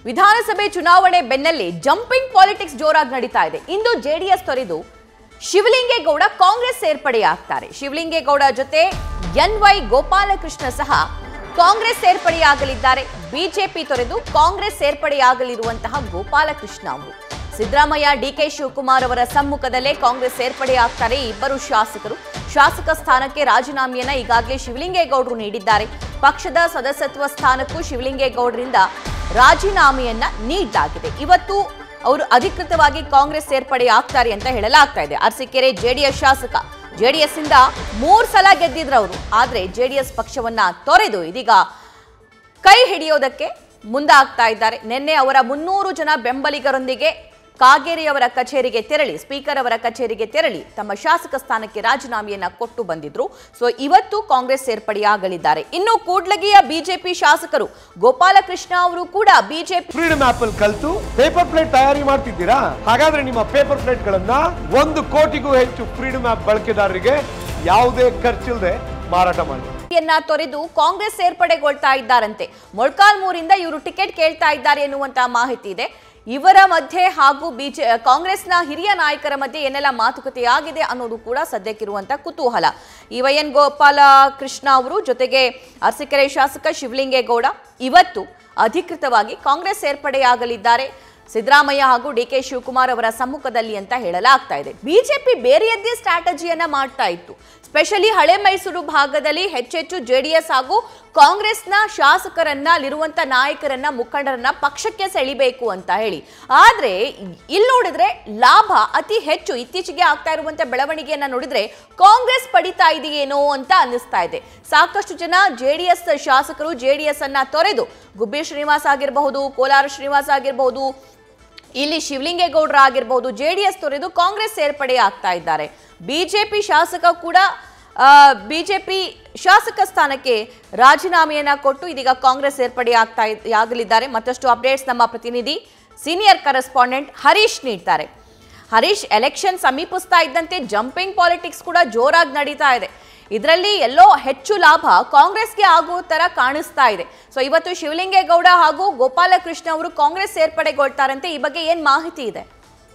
ವಿಧಾನಸಭೆ ಚುನಾವಣೆ ಬೆನ್ನಲ್ಲೇ ಜಂಪಿಂಗ್ ಪಾಲಿಟಿಕ್ಸ್ ಜೋರಾಗಿ ನಡೀತಾ ಇದೆ ಇಂದು ಜೆಡಿಎಸ್ ತೊರೆದು ಶಿವಲಿಂಗೇಗೌಡ ಕಾಂಗ್ರೆಸ್ ಸೇರ್ಪಡೆಯಾಗ್ತಾರೆ ಶಿವಲಿಂಗೇಗೌಡ ಜೊತೆ ಎನ್ ವೈ ಗೋಪಾಲಕೃಷ್ಣ ಸಹ ಕಾಂಗ್ರೆಸ್ ಸೇರ್ಪಡೆಯಾಗಲಿದ್ದಾರೆ ಬಿಜೆಪಿ ತೊರೆದು ಕಾಂಗ್ರೆಸ್ ಸೇರ್ಪಡೆಯಾಗಲಿರುವಂತಹ ಗೋಪಾಲಕೃಷ್ಣ ಅವರು ಸಿದ್ದರಾಮಯ್ಯ ಡಿಕೆ ಶಿವಕುಮಾರ್ ಅವರ ಸಮ್ಮುಖದಲ್ಲೇ ಕಾಂಗ್ರೆಸ್ ಸೇರ್ಪಡೆಯಾಗ್ತಾರೆ ಈ ಇಬ್ಬರು ಶಾಸಕರು ಶಾಸಕ ಸ್ಥಾನಕ್ಕೆ ರಾಜೀನಾಮೆಯನ್ನ ಈಗಾಗಲೇ ಶಿವಲಿಂಗೇಗೌಡರು ನೀಡಿದ್ದಾರೆ ಪಕ್ಷದ ಸದಸ್ಯತ್ವ ಸ್ಥಾನಕ್ಕೂ ಶಿವಲಿಂಗೇಗೌಡರಿಂದ ರಾಜೀನಾಮೆಯನ್ನ ನೀಡಲಾಗಿದೆ ಇವತ್ತು ಅವರು ಅಧಿಕೃತವಾಗಿ ಕಾಂಗ್ರೆಸ್ ಸೇರ್ಪಡೆ ಆಗ್ತಾರೆ ಅಂತ ಹೇಳಲಾಗ್ತಾ ಇದೆ ಅರಸೀಕೆರೆ ಜೆಡಿಎಸ್ ಶಾಸಕ ಜೆಡಿಎಸ್ ಇಂದ ಮೂರ್ ಸಲ ಗೆದ್ದಿದ್ರು ಅವರು ಆದ್ರೆ ಜೆಡಿಎಸ್ ಪಕ್ಷವನ್ನ ತೊರೆದು ಇದೀಗ ಕೈ ಹಿಡಿಯೋದಕ್ಕೆ ಮುಂದಾಗ್ತಾ ಇದ್ದಾರೆ ನಿನ್ನೆ ಅವರ ಮುನ್ನೂರು ಜನ ಬೆಂಬಲಿಗರೊಂದಿಗೆ ಕಾಗೇರಿ ಅವರ ಕಚೇರಿಗೆ ತೆರಳಿ ಸ್ಪೀಕರ್ ಅವರ ಕಚೇರಿಗೆ ತೆರಳಿ ತಮ್ಮ ಶಾಸಕ ಸ್ಥಾನಕ್ಕೆ ರಾಜೀನಾಮೆಯನ್ನ ಕೊಟ್ಟು ಬಂದಿದ್ರು ಸೊ ಇವತ್ತು ಕಾಂಗ್ರೆಸ್ ಸೇರ್ಪಡೆಯಾಗಲಿದ್ದಾರೆ ಇನ್ನು ಕೂಡ್ಲಗಿಯ ಬಿಜೆಪಿ ಶಾಸಕರು ಗೋಪಾಲಕೃಷ್ಣ ಅವರು ಕೂಡ ಬಿಜೆಪಿ ಫ್ರೀಡಮ್ ಆಪ್ ಅಲ್ಲಿ ಕಲ್ತು ಪೇಪರ್ ಪ್ಲೇಟ್ ತಯಾರಿ ಮಾಡ್ತಿದ್ದೀರಾ ಹಾಗಾದ್ರೆ ನಿಮ್ಮ ಪೇಪರ್ ಪ್ಲೇಟ್ ಗಳನ್ನ ಒಂದು ಕೋಟಿಗೂ ಹೆಚ್ಚು ಫ್ರೀಡಮ್ ಆಪ್ ಬಳಕೆದಾರರಿಗೆ ಯಾವುದೇ ಖರ್ಚಿಲ್ಲದೆ ಮಾರಾಟ ಮಾಡಿ ಯನ್ನ ತೊರೆದು ಕಾಂಗ್ರೆಸ್ ಸೇರ್ಪಡೆಗೊಳ್ತಾ ಇದ್ದಾರಂತೆ ಮೊಳ್ಕಾಲ್ಮೂರಿಂದ ಇವರು ಟಿಕೆಟ್ ಕೇಳ್ತಾ ಇದ್ದಾರೆ ಎನ್ನುವಂತಹ ಮಾಹಿತಿ ಇದೆ ಇವರ ಮಧ್ಯೆ ಹಾಗೂ ಬಿಜೆ ಕಾಂಗ್ರೆಸ್ನ ಹಿರಿಯ ನಾಯಕರ ಮಧ್ಯೆ ಏನೆಲ್ಲ ಮಾತುಕತೆ ಆಗಿದೆ ಅನ್ನೋದು ಕೂಡ ಸದ್ಯಕ್ಕಿರುವಂತ ಕುತೂಹಲ ಈ ವೈ ಎನ್ ಗೋಪಾಲ ಕೃಷ್ಣ ಅವರು ಜೊತೆಗೆ ಅರಸೀಕೆರೆ ಶಾಸಕ ಶಿವಲಿಂಗೇಗೌಡ ಇವತ್ತು ಅಧಿಕೃತವಾಗಿ ಕಾಂಗ್ರೆಸ್ ಸೇರ್ಪಡೆಯಾಗಲಿದ್ದಾರೆ ಸಿದ್ದರಾಮಯ್ಯ ಹಾಗೂ ಡಿ ಕೆ ಶಿವಕುಮಾರ್ ಅವರ ಸಮ್ಮುಖದಲ್ಲಿ ಅಂತ ಹೇಳಲಾಗ್ತಾ ಇದೆ ಬಿಜೆಪಿ ಬೇರೆಯದ್ದೇ ಸ್ಟ್ರಾಟಜಿಯನ್ನ ಮಾಡ್ತಾ ಇತ್ತು ಸ್ಪೆಷಲಿ ಹಳೆ ಮೈಸೂರು ಭಾಗದಲ್ಲಿ ಹೆಚ್ಚೆಚ್ಚು ಜೆಡಿಎಸ್ ಹಾಗೂ ಕಾಂಗ್ರೆಸ್ನ ಶಾಸಕರನ್ನ ಅಲ್ಲಿರುವಂತ ನಾಯಕರನ್ನ ಮುಖಂಡರನ್ನ ಪಕ್ಷಕ್ಕೆ ಸೆಳಿಬೇಕು ಅಂತ ಹೇಳಿ ಆದ್ರೆ ಇಲ್ಲಿ ನೋಡಿದ್ರೆ ಲಾಭ ಅತಿ ಹೆಚ್ಚು ಇತ್ತೀಚೆಗೆ ಆಗ್ತಾ ಇರುವಂತ ಬೆಳವಣಿಗೆಯನ್ನ ನೋಡಿದ್ರೆ ಕಾಂಗ್ರೆಸ್ ಪಡಿತಾ ಇದೆಯೇನೋ ಅಂತ ಅನ್ನಿಸ್ತಾ ಇದೆ ಸಾಕಷ್ಟು ಜನ ಜೆಡಿಎಸ್ ಶಾಸಕರು ಜೆಡಿಎಸ್ ಅನ್ನ ತೊರೆದು ಗುಬ್ಬಿ ಶ್ರೀನಿವಾಸ್ ಆಗಿರಬಹುದು ಕೋಲಾರ ಶ್ರೀನಿವಾಸ್ ಆಗಿರಬಹುದು ಇಲ್ಲಿ ಶಿವಲಿಂಗೇಗೌಡರ ಆಗಿರ್ಬೋದು ಜೆ ಡಿ ಎಸ್ ತೊರೆದು ಕಾಂಗ್ರೆಸ್ ಸೇರ್ಪಡೆ ಆಗ್ತಾ ಇದ್ದಾರೆ ಬಿಜೆಪಿ ಶಾಸಕ ಕೂಡ ಬಿಜೆಪಿ ಶಾಸಕ ಸ್ಥಾನಕ್ಕೆ ರಾಜೀನಾಮೆಯನ್ನ ಕೊಟ್ಟು ಇದೀಗ ಕಾಂಗ್ರೆಸ್ ಸೇರ್ಪಡೆ ಆಗ್ತಾ ಇದ್- ಆಗಲಿದ್ದಾರೆ ಮತ್ತಷ್ಟು ಅಪ್ಡೇಟ್ಸ್ ನಮ್ಮ ಪ್ರತಿನಿಧಿ ಸೀನಿಯರ್ ಕರೆಸ್ಪಾಂಡೆಂಟ್ ಹರೀಶ್ ನೀಡ್ತಾರೆ ಹರೀಶ್ ಎಲೆಕ್ಷನ್ ಸಮೀಪಿಸ್ತಾ ಇದ್ದಂತೆ ಜಂಪಿಂಗ್ ಪಾಲಿಟಿಕ್ಸ್ ಕೂಡ ಜೋರಾಗಿ ನಡೀತಾ ಇದೆ ಇದರಲ್ಲಿ ಎಲ್ಲೋ ಹೆಚ್ಚು ಲಾಭ ಕಾಂಗ್ರೆಸ್ಗೆ ಆಗೋ ತರ ಕಾಣಿಸ್ತಾ ಇದೆ ಸೊ ಇವತ್ತು ಶಿವಲಿಂಗೇಗೌಡ ಹಾಗೂ ಗೋಪಾಲಕೃಷ್ಣ ಅವರು ಕಾಂಗ್ರೆಸ್ ಸೇರ್ಪಡೆಗೊಳ್ತಾರಂತೆ ಈ ಬಗ್ಗೆ ಏನ್ ಮಾಹಿತಿ ಇದೆ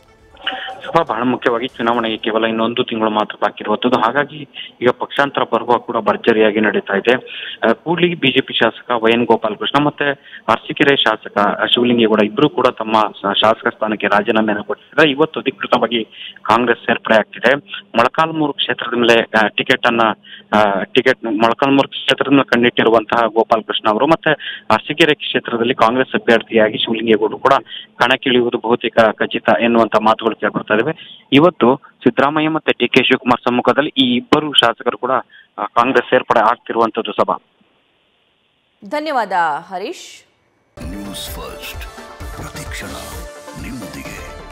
ಸಭಾ ಬಹಳ ಮುಖ್ಯವಾಗಿ ಚುನಾವಣೆಗೆ ಕೇವಲ ಇನ್ನೊಂದು ತಿಂಗಳು ಮಾತ್ರ ಬಾಕಿ ಇರುವಂತದ್ದು ಹಾಗಾಗಿ ಈಗ ಪಕ್ಷಾಂತರ ಪರ್ವ ಕೂಡ ಭರ್ಜರಿಯಾಗಿ ನಡೀತಾ ಇದೆ ಆ, ಕೂಡ್ಲಿಗಿ ಬಿಜೆಪಿ ಶಾಸಕ ವೈ ಎನ್ ಗೋಪಾಲಕೃಷ್ಣ ಮತ್ತೆ ಅರಸೀಕೆರೆ ಶಾಸಕ ಶಿವಲಿಂಗೇಗೌಡ ಇಬ್ಬರು ಕೂಡ ತಮ್ಮ ಸ- ಶಾಸಕ ಸ್ಥಾನಕ್ಕೆ ರಾಜೀನಾಮೆಯನ್ನು ಕೊಟ್ಟಿದ್ದಾರೆ ಇವತ್ತು ಅಧಿಕೃತವಾಗಿ ಕಾಂಗ್ರೆಸ್ ಸೇರ್ಪಡೆ ಆಗ್ತಿದೆ ಮೊಳಕಾಲ್ಮೂರು ಕ್ಷೇತ್ರದ ಮೇಲೆ ಆ, ಟಿಕೆಟ್ ಅನ್ನ ಆ, ಟಿಕೆಟ್ ಮೊಳಕಾಲ್ಮೂರು ಕ್ಷೇತ್ರದ ಮೇಲೆ ಕಣ್ಣಿಟ್ಟಿರುವಂತಹ ಗೋಪಾಲಕೃಷ್ಣ ಅವರು ಮತ್ತೆ ಅರಸೀಕೆರೆ ಕ್ಷೇತ್ರದಲ್ಲಿ ಕಾಂಗ್ರೆಸ್ ಅಭ್ಯರ್ಥಿಯಾಗಿ ಶಿವಲಿಂಗೇಗೌಡರು ಕೂಡ ಕಣಕ್ಕಿಳಿಯುವುದು ಬಹುತೇಕ ಖಚಿತ ಎನ್ನುವಂತ ಮಾತುಗಳು ಕೇಳ್ಕೊಳ್ತಾ ಇದಾವೆ ಇವತ್ತು ಸಿದ್ದರಾಮಯ್ಯ ಮತ್ತೆ ಡಿ ಕೆ ಶಿವಕುಮಾರ್ ಸಮ್ಮುಖದಲ್ಲಿ ಈ ಇಬ್ಬರು ಶಾಸಕರು ಕೂಡ ಆ, ಕಾಂಗ್ರೆಸ್ ಸೇರ್ಪಡೆ ಆಗ್ತಿರುವಂತದ್ದು ಸಭಾ ಧನ್ಯವಾದ ಹರೀಶ್ ನ್ಯೂಸ್ ಫಸ್ಟ್ ಪ್ರತಿಕ್ಷಣ ನಿಮ್ಮೊಂದಿಗೆ